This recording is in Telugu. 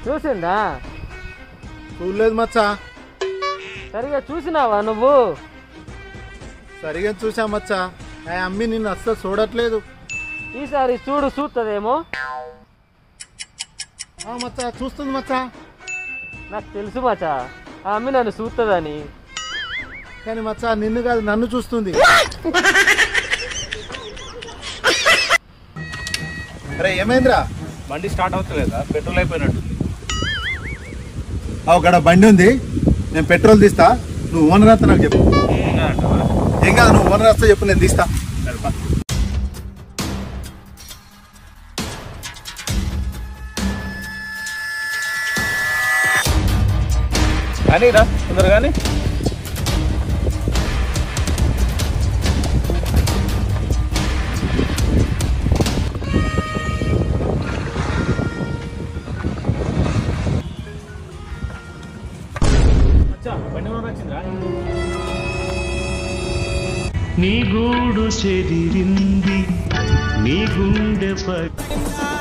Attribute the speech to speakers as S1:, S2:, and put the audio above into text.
S1: చూసిందా
S2: చూడలేదు మచ్చా
S1: సరిగా చూసినావా నువ్వు
S2: సరిగా చూసా మచ్చా ఆ అమ్మి నిన్ను అస్సలు చూడట్లేదు
S1: ఈసారి చూడు చూస్తుందేమో
S2: ఆ మచ్చా చూస్తుంది మచ్చా
S1: నాకు తెలుసు మచా ఆ అమ్మి నన్ను చూస్తుందని
S2: కానీ మచ్చా నిన్ను కాదు నన్ను చూస్తుంది అరే ఏమైందిరా
S3: బండి స్టార్ట్ అవుతలేదా పెట్రోల్ అయిపోయినట్టుంది
S2: అక్కడ బండి ఉంది నేను పెట్రోల్ తీస్తా నువ్వు ఓనర్ వస్తా నాకు చెప్పు
S3: ఇంకా అంటావా?
S2: ఏం కాదు నువ్వు ఓనర్ వస్తా చెప్పు నేను తీస్తా
S3: సరే, పా. కానీ రా తొందరగా కానీ అచ్చా, బండి కూడా వచ్చిందిరా
S4: నీ గూడు చెదిరింది నీ గుండె ప